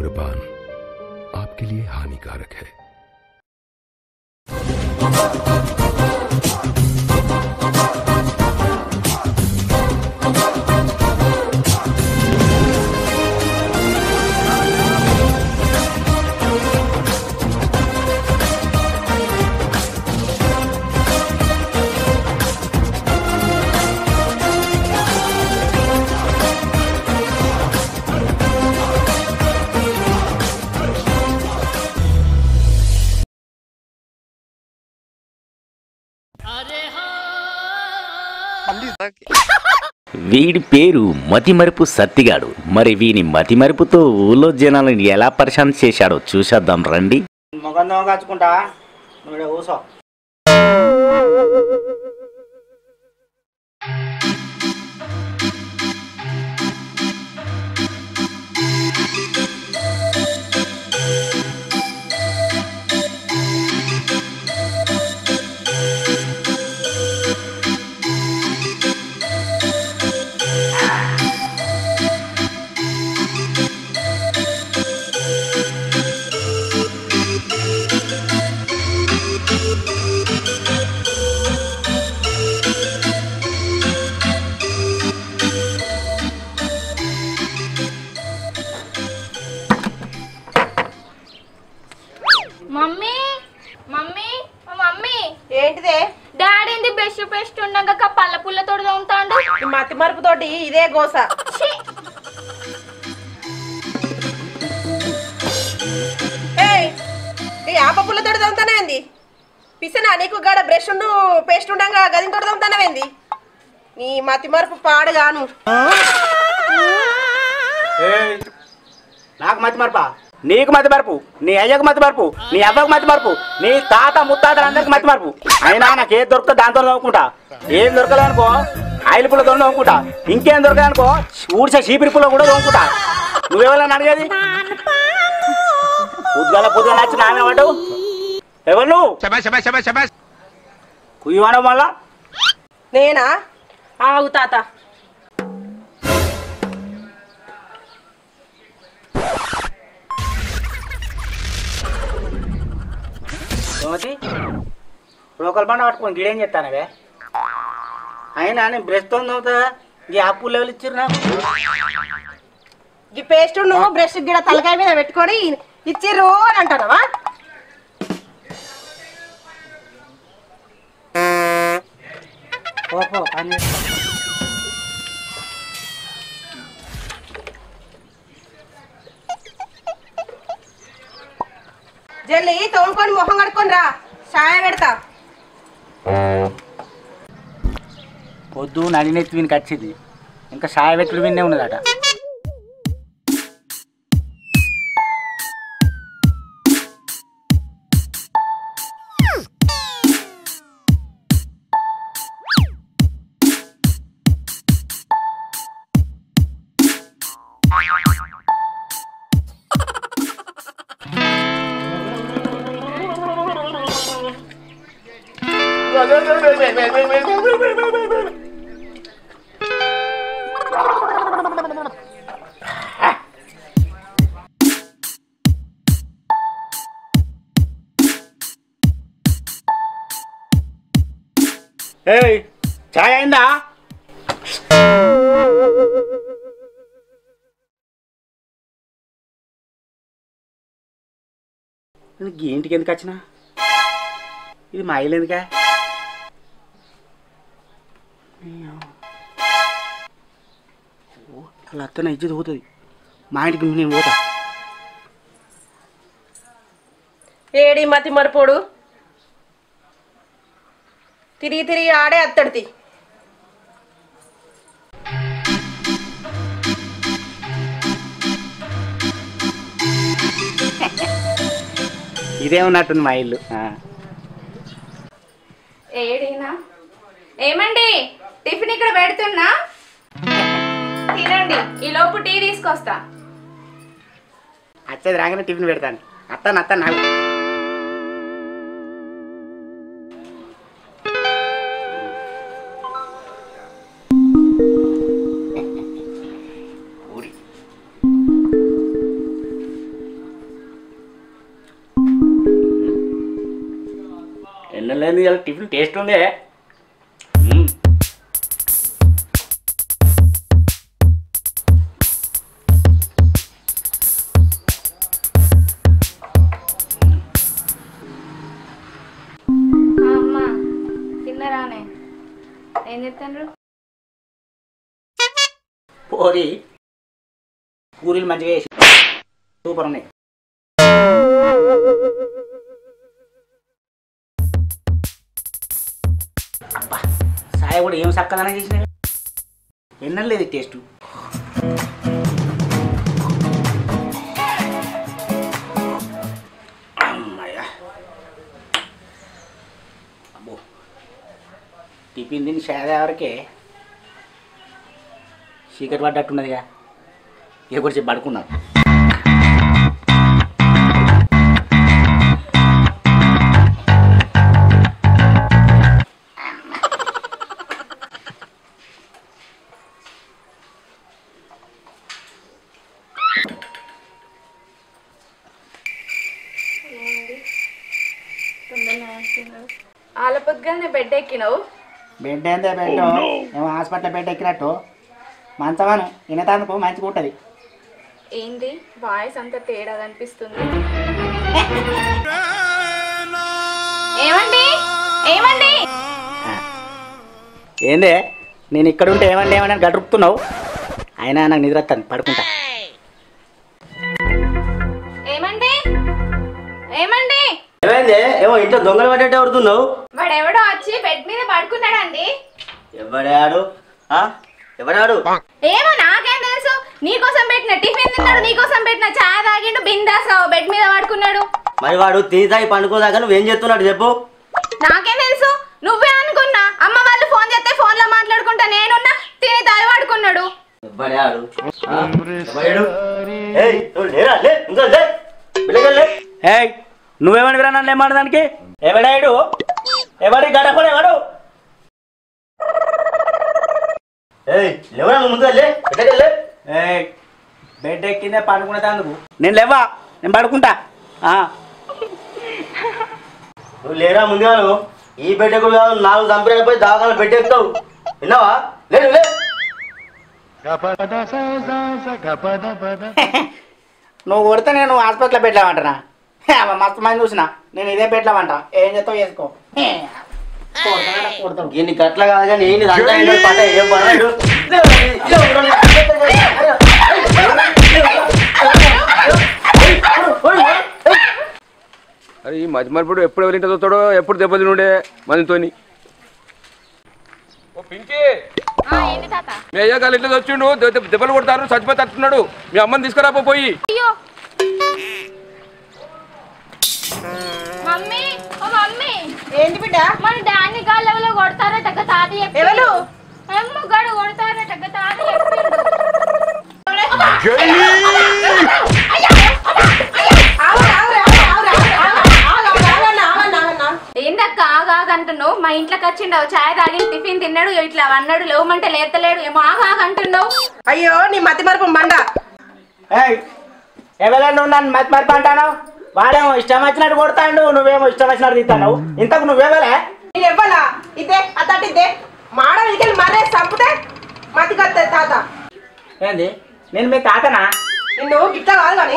धूम्रपान आपके लिए हानिकारक है వీడి పేరు మతిమరుపు సత్తిగాడు మరి వీని మతిమరుపుతో ఊళ్ళో జనాలను ఎలా పరిశాంతి చేశాడో చూసేద్దాం రండి మొగం దొంగ కాచుకుంటా నువ్వు ఈడ కూసో మమ్మీ మమ్మీ ఓ మమ్మీ ఏంటిదే డాడీ బ్రష్ పేస్ట్ ఉండగా పళ్ళ పుల్లతో తోముతాండు ఈ మతి మరుపుతోటి ఇదే గోస ఛీ! ఏయ్ ఈ ఆప పుల్లతోటి తమ్ముతానేంది పిసనా నీకు గడ బ్రష్ ఉండు పేస్ట్ ఉండగా గదితోటి తమ్ముతానవేంది నీ మతి మరుపు పాడుగాను ఏయ్, నాకు మతి మరపా నీకు మతి మరపు నీ అయ్యకు మతి మరపు నీ అవ్వకు మతి మరపు నీ తాత ముత్తాత అందరికి మతి మరపు అయినా నాకు ఏది దొరుకుతా దాంతో నవ్వుకుంటా ఏం దొరకలేనుకో ఆయిల్ పుల్లతో నవ్వుకుంటా ఇంకేం దొరకలేనుకో ఊడిసే చీపిరి పుల్ల కూడా నవ్వుకుంటా నువ్వెవరని అడిగేది పొద్దుగాల పొద్దుగాల వచ్చి నామే వాడు ఎవరు నువ్వు కుయ్యవాడం వల్ల నేనా ఆగు తాత సోమతి లోకల్ బండ పట్టుకొని గిడేం చెప్తానవే అయినా నేను బ్రష్తో అవుతా ఈ ఆపు లెవెల్ ఇచ్చిర్రు నాకు ఈ పేస్ట్ నువ్వు బ్రష్ గిడ తలకాయ మీద పెట్టుకొని ఇచ్చిర్రు అని అంటానవా పో పో పని చేసుకో. జల్లి తోముకొని మొహం కడుక్కొని రా చాయ పెడతా పొద్దు నడినెత్తి వీనికి వచ్చింది ఇంకా సాయ పెట్టుడు విన్నే ఉన్నదట ఏయ్ చాయ్ అయిందా ఈ ఇంటికి ఎందుకు వచ్చినా ఇది మా ఇల్లు ఎందుకా అలా అత్తన ఇజ్జత్ పోతుంది మా ఇంటికి నేను పోతా ఏడి మతి మరపోడు తిరిగి తిరిగి ఆడే అత్తడితి ఇదే ఉన్నట్టుంది మా ఇల్లు ఆ. ఏడీనా ఏమండి టిఫిన్ ఇక్కడ పెడుతున్నా తినండి ఈ లోపు టీ తీసుకొస్తా వచ్చేది రాగానే టిఫిన్ పెడతాను అత్తాను అత్తాను నాకు ఏంది ఇలా టిఫిన్ టేస్ట్ ఉంది మ్మ్. అమ్మ తిన్నరానే ఏం చెప్తాండ్రు పూరి పూరీలు మంచిగా వేసి సూపర్ ఉన్నాయి అబ్బా సాయ కూడా ఏం చక్కదనం చేసిన వినలేదు టేస్ట్ అమ్మయ్యా అబ్బో టిఫిన్ తిని షాదే వరకే చీకటి పడ్డట్టున్నదిగా ఇక కొంచెం పడుకున్నాను ఆల పొద్దుగానే బెడ్ ఎక్కినావు బెడ్ ఏందే బెడ్ ఏమో హాస్పిటల్ బెడ్ ఎక్కినట్టు మంచమాను వినతాందుకు మంచిగా ఉంటుంది ఏంటి వాయిస్ అంతా తేడా కనిపిస్తుంది ఏమండి ఏమండి ఏందే నేను ఇక్కడ ఉంటే ఏమండి ఏమని అని గడుపుతున్నావు అయినా నాకు నిద్ర వస్తాను పడుకుంటా ఏమండి ఏమండి ఏమైంది ఏమో ఇంట్లో దొంగలు పడ్డట్టు ఎవరుతున్నావు వాడు ఎవడో వచ్చి బెడ్ మీద పడుకున్నాడండి ఎవడాడు ఆ? ఎవడాడు ఏమో నాకేం తెలుసు నీకోసం పెట్టిన టిఫిన్ తిన్నాడు నీకోసం పెట్టిన చాయ్ తాగిండు బిందాసావు బెడ్ మీద పడుకున్నాడు మరి వాడు తిని తాగి పండుకోదాకా నువ్వేం చేస్తున్నాడు చెప్పు నాకేం తెలుసు నువ్వే అనుకున్నా అమ్మ వాళ్ళు ఫోన్ చేస్తే ఫోన్ లో మాట్లాడుకుంటా నేనున్నా తిని తాగి పడుకున్నాడు ఎవడాడు ఆ? ఎవడాడు? ఏయ్, నువ్వు లేరా లే ఇంకా లే పిల్లగా లే ఏయ్ నువ్వేమని విరా నన్ను ఏమన్నదానికి ఎవడాడు ఎవడి గడపడు ఎవడు ఏయ్ లేవరా నువ్వు ముందుగా లే ఎక్కడికి లే ఏయ్ బెడ్ ఎక్కిందే పండుకునేందుకు నేను లేవా నేను పడుకుంటా ఆ, నువ్వు లేరా ముందుగా నువ్వు ఈ బెడ్ ఎక్కువ కాదు నాలుగు చంపినపోయి దావకాల బెడ్ ఎక్కుతావు విన్నావా లే నువ్వు లే నువ్వు కొడితే నేను హాస్పిటల్లో పెట్టామంటనా మస్తు మంది చూసిన నేను ఇదే పెట్టామంట ఏం చేస్తావు చేసుకో కొడతానట, కొడతావు దీన్ని గట్ల కాదు కానీ ఏంటి అంతా ఏంటో పట్ట ఏం పడాడు అరే ఈ మధ్య మరపుడు ఎప్పుడు ఎవరింటి చూస్తాడో ఎప్పుడు దెబ్బ తినుండే మనతోని ఓ పింకి ఏంటి తాత మీ అయ్య గారు ఇంట్లో వచ్చిండు దె- దె- దెబ్బలు కొడతారు చచ్చిపోతే అట్టున్నాడు మీ అమ్మని తీసుకురాపో పోయి అయ్యో మమ్మీ ఓ మమ్మీ ఏంటి బిడ్డ మన డాన్ని గాల్లో కొడతారట గ తాత చెప్పిండు. ఎవరు? ఏమో గడు కొడతారట గ తాత చెప్పిండు. ఆగు, ఆగు, ఆగు, ఆగు, ఆగు, ఆగు, ఆగు, ఆగన్నా, ఆగన్నా, ఆగన్నా. ఏందక్క ఆగాగంటున్నావు మా ఇంట్లోకి వచ్చిండవు చాయ్ తాగి టిఫిన్ తిన్నాడు ఇట్లా అన్నాడు లేవమంటే లేతలేడు ఏమో ఆగాగంటున్నావు అయ్యో నీ మతి మరపు మండ ఏయ్ ఎవరైనా నన్ను మతి మరపు అంటాను వాడేమో ఇష్టం వచ్చినట్టు కొడతాడు నువ్వేమో ఇష్టం వచ్చినట్టు తీస్తాను ఇంతకు నువ్వేవలే నేను ఇవ్వాలా ఇదే అతటి ఇదే మాడ వీకెళ్ళి మరే చంపితే మతి కత్తే తాత ఏంది నేను మీ తాతనా నిన్ను గిట్ట కాదు కానీ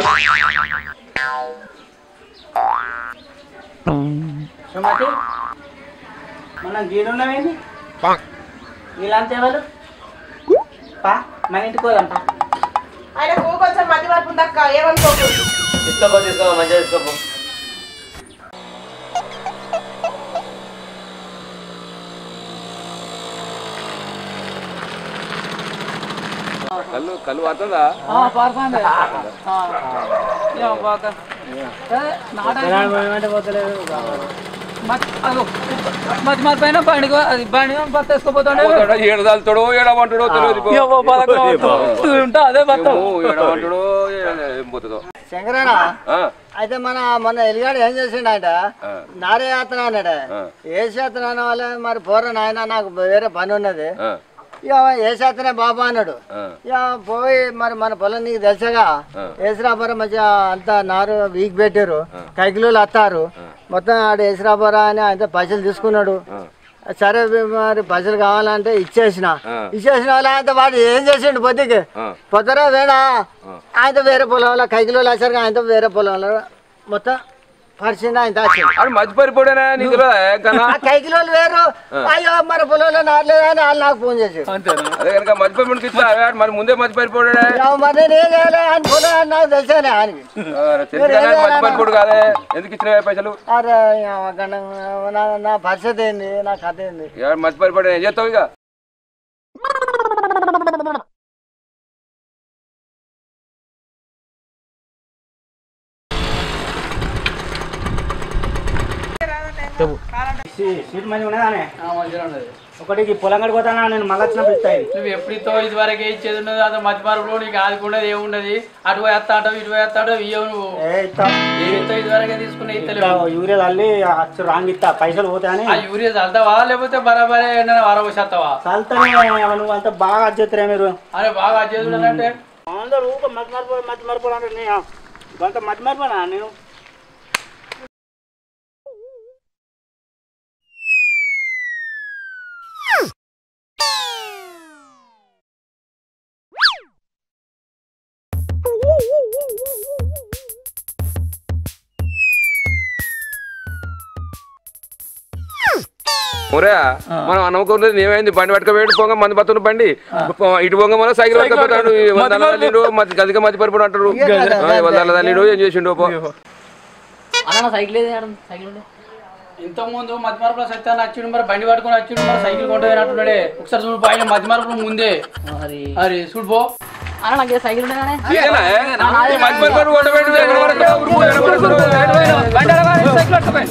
సుమతి మనం గీడున్నామేంది వీళ్ళంతా ఎవరు పా మన ఇంటికి పోదాం పా ఆయనకు కొంచెం మతి మరపు ఉందక్క ఏమనుకోకు తీసుకోపో తీసుకోపో మంచిగా తీసుకోపో కళ్ళు కళ్ళు పడుతుందా మధ్య మధ్య పైన బండి అది బండి బత్త వేసుకోపోతాడు పోతాడా, ఏడదాలుతాడో ఏడమంటాడో తెలియదు పో. ఉంటా అదే బత్త ఏమో, ఏడమంటాడో ఏడ- ఏం పోతుందో శంకరన్న ఆ, అయితే మన మన ఎలిగాడు ఏం చేసిండట ఆ. నారే యాత్ర అన్నాడు ఆ. ఏ చేతన వల్ల మరి పోర నాయన నాకు వేరే పని ఉన్నది ఆ. ఇక వేసేస్తేనే బాబా అన్నాడు ఆ. ఇక పోయి మరి మన పొలం నీకు తెలుసగా వేసిరాబర మంచిగా అంతా నారు వీక్ పెట్టారు కైకిలోలు వస్తారు మొత్తం ఆడు వేసిరాబరా అని ఆయన పైసలు తీసుకున్నాడు సరే మరి పైసలు కావాలంటే ఇచ్చేసిన ఇచ్చేసిన వాళ్ళు ఆయన వాడు ఏం చేసిండు పొద్దుకి పొద్దున వేడా ఆయన వేరే పొలంలో కైకిలోలు వచ్చారు ఆయనతో వేరే పొలంలో మొత్తం పరిచింది ఆయన దాచిండు అది మర్చిపోయిపోయానా నీకు తెలియదా కన్నా ఆ కైకిలోలు వేరు అయ్యో మరి పొలంలో నాటలేదని వాళ్ళు నాకు ఫోన్ చేసి అదే కనుక మర్చిపోయి ఇస్తా మరి ముందే మర్చిపోయిపోయాడా మరి నేను ఏం చేయాలి ఆయన పొలం అని నాకు తెలిసానే ఆయనకి తెలుసు మర్చిపోయిపోడు కాదే ఎందుకు ఇచ్చిన పైసలు అరే ఏమ గండం, నా నా పరిస్థితి ఏంది నా కథ ఏంది ఎవరు మర్చిపోయిపోయాడు ఏం చేస్తావు ఇక సీట్ మంచిగా ఉన్నదానే మంచిగా ఉన్నది ఒకటికి పొలం కడికి పోతానా నేను మళ్ళీ వచ్చినప్పుడు ఇస్తాయి నువ్వు ఎప్పుడితో ఇది వరకే ఇచ్చేది ఉన్నది అంత మధ్య మార్పులో నీకు ఆదుకున్నది ఏమున్నది అటు పోయి వస్తాడో ఇటు పోయి వస్తాడో ఇయ్యవు నువ్వు ఏ ఇస్తా ఏమితో ఇది వరకే తీసుకునే ఇస్తలేవు యూరియా తల్లి అచ్చు రాంగ్ ఇస్తా పైసలు పోతాయని ఆ యూరియా చల్తావా లేకపోతే బరాబరే ఎండన వారబోసేస్తావా చల్తానే నువ్వు అంత బాగా చేస్తారే మీరు అరే బాగా చేస్తున్నానంటే అందరూ ఊక మతి మరపు మతి మరపు అంటే నేను అంత మతి మరపనా నేను ఒరే మనం అనుకోలేదు ఏమైంది బండి పట్టుకపోయాడు పోగా మంది బతున్న బండి పో- ఇటు పోగా మన సైకిల్ పట్టుకపోతాడు వందలు మధ్య గదిగా మధ్య పరిపడు అంటారు వందల తల్లిడు ఏం చేసిండు పో అన్న సైకిల్ ఏది ఆడ సైకిల్ ఉండే ఇంత ముందు మధ్య మార్పులో సత్యాన్ని వచ్చిండు మరి బండి పట్టుకొని వచ్చిండు మరి సైకిల్ కొంటే ఒకసారి చూడు పైన మధ్య మార్పులు ముందే మరి అరే చూడు పో అన్న నాకు ఏ సైకిల్ ఉండే కానీ ఇదేనా? ఈ మధ్య పరిపడు కొట్టబెట్టు, ఎక్కడ పడతాడు? ఉరుకు, ఎక్కడ పడతాడు? బండి అడగాలి, సైకిల్ పట్టుకోపోయి.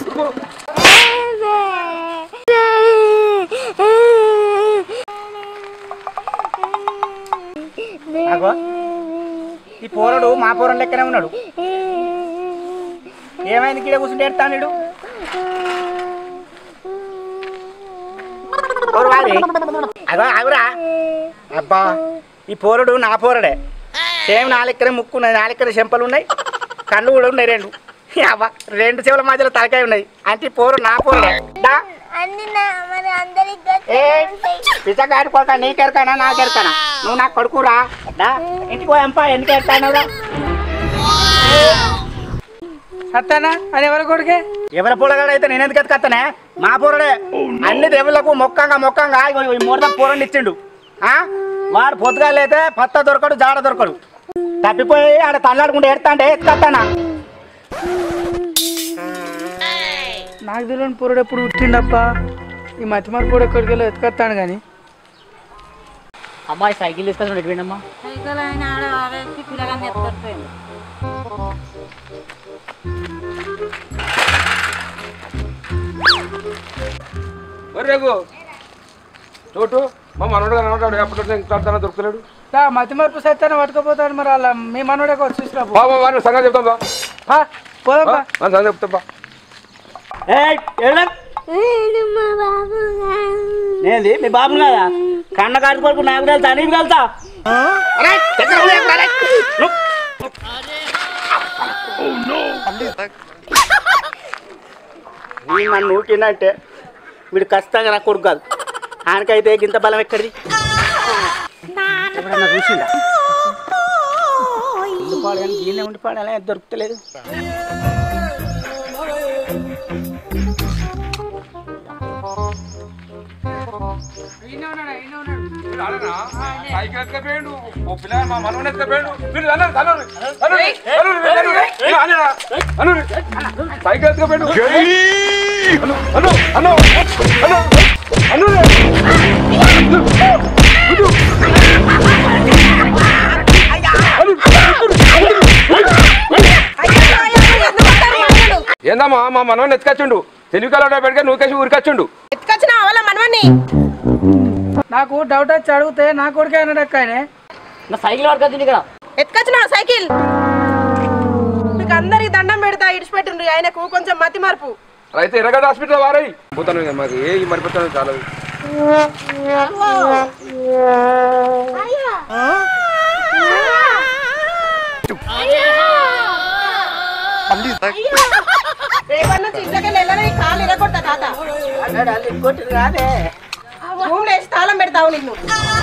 అగో ఈ పోరడు మా పోరం లెక్కనే ఉన్నాడు ఏమైంది కిడ కూర్చుంటే ఎడతాడు అగో ఆగురా అబ్బా ఈ పోరడు నా పోరడే సేమ్ నా లెక్కనే ముక్కు ఉన్నాయి నా లెక్కనే చెంపలు ఉన్నాయి కళ్ళు కూడా ఉన్నాయి రెండు అబ్బా రెండు చెవుల మధ్యలో తలకాయ ఉన్నాయి అంటే ఈ పోరు నా పోరడే దా. ఏ పిచ్చగాడి కొడుక నీకెరకానా నాకెరకానా నువ్వు నాకు కొడుకురా దా ఇంటికి పోయంపా ఎందుకు ఎడతానురా సత్యానా అది ఎవరి కొడుకే ఎవరి పొలగాడు అయితే నేను ఎందుకు ఎత్తుకొస్తానే మా పోరడే అన్ని దేవుళ్ళకు మొక్కంగా మొక్కంగా ఇగో ఈ మూడద పోరండి ఇచ్చిండు ఆ వాడు పొద్దుగాలైతే పత్త దొరకడు జాడ దొరకడు తప్పిపోయి ఆడ తల్లాడుకుంటూ ఎడతా అంటే ఎత్తుకొస్తానా నాకు తెలియని పొరుడు ఎప్పుడు పుట్టిండప్ప ఈ మధ్య మార్పుడు ఎక్కడికి వెళ్ళి ఎత్తుకొస్తాను కానీ అమ్మాయి సైకిల్ తీసుకొని ఎటుపోయిందమ్మా సైకిల్ ఆయన ఆడ ఆడేసి పిల్లగాన్ని ఎత్తుకొచ్చిపోయింది మరి రేగు చోటు మా మనోడు కనబడ్డాడు ఎప్పటి ఇంకా దొరుకుతలేడు మధ్య మార్పు సత్యాన్ని పట్టుకుపోతాడు మరి అలా మీ మనోడే చూసిరా బాబా వాడిని సంగతి చెప్తాం బా పోదాం ఆ, మన సంగతి చెప్తాం బా ఏయ్, ఏడు. నేంది మీ బాబు కదా కన్న కాటు కొడుకు నాకు వెళ్తా నీకు వెళ్తా అరే, దగ్గర ఉండు, ఎక్కడ రే? నువ్వు. వీడు నన్ను నూకిందంటే వీడు ఖచ్చితంగా నా కొడుకు కాదు ఆయనకైతే గింత బలం ఎక్కడిది ఎప్పుడన్నా చూసిందా ఉండిపాడు కానీ ఈయనే ఉండిపాడు అలా దొరుకుతలేదు రాలేనా? సైకిల్ ఎత్తుకపోయిండు. ఓ పిల్లగాడు మా మనోడు ఎత్తుకపోయిండు. వీడు అన్నారు, అన్నారు, అన్నారు, అన్నారు, అన్నారు, వీడు అన్నారా? అన్నారు, సైకిల్ ఎత్తుకపోయిండు. అను, అను, అను, అను, అను. ఏందమ్మా మా మనవని ఎత్తుకొచ్చిండు తెలివి కలవడా పెడితే నువ్వుకేసి ఊరికొచ్చిండు ఎత్తుకొచ్చిన వాళ్ళ మనవన్ని నాకు డౌట్ వచ్చి అడిగితే నా కొడుకే అన్నాడు అక్క ఆయనే నా సైకిల్ పట్టుకొచ్చింది ఇక్కడ ఎత్తుకొచ్చిన సైకిల్ మీకు అందరికి దండం పెడతా ఇడిచిపెట్టుండ్రి ఆయనకు కొంచెం మతి మార్పు అయితే ఎర్రగడ్డ హాస్పిటల్ వారాయి పోతాను ఇక మాకు ఏ మరిపోతాను చాలా రేపటి నుంచి ఇంట్లోకి వెళ్ళాలని కాలు ఇరగొడతా తాత రూమ్ వేసి తాళం పెడతావు నిన్ను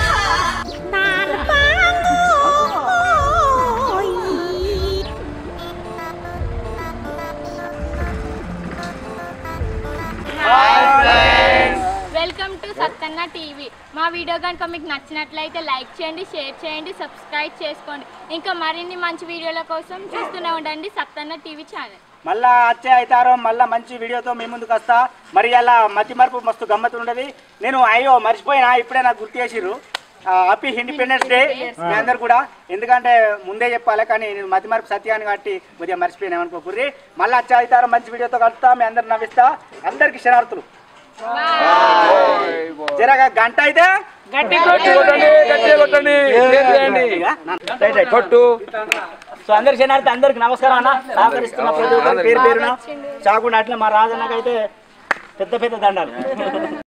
వెల్కమ్ టు సత్తన్న టీవీ మా వీడియో కనుక మీకు నచ్చినట్లయితే లైక్ చేయండి షేర్ చేయండి సబ్స్క్రైబ్ చేసుకోండి ఇంకా మరిన్ని మంచి వీడియోల కోసం చూస్తూనే ఉండండి సత్తన్న టీవీ ఛానల్ మళ్ళా వచ్చే అవుతారో మళ్ళా మంచి వీడియోతో మీ ముందుకు వస్తా మరి అలా మతి మరపు మస్తు గమ్మత్తు ఉండదు నేను అయ్యో మర్చిపోయినా ఇప్పుడే నాకు గుర్తు చేసిర్రు హ్యాపీ ఇండిపెండెన్స్ డే మీ అందరు కూడా ఎందుకంటే ముందే చెప్పాలి కానీ నేను మతి మరపు సత్యాన్ని కాబట్టి కొద్దిగా మర్చిపోయినా అనుకోకుర్రి మళ్ళీ వచ్చే అవుతారో మంచి వీడియోతో కలుస్తా మీ అందరు నవ్విస్తా అందరికి శరార్థులు జరగా గంట అయితే గట్టి కొట్టండి గట్టి కొట్టండి షేర్ చేయండి కొట్టు సో అందరికి శనార్థి అందరికి నమస్కారం అన్న సహకరిస్తున్న ప్రతి ఒక్కరి పేరు పేరున చాకుండా అట్లా మా రాజన్నకైతే పెద్ద పెద్ద దండాలు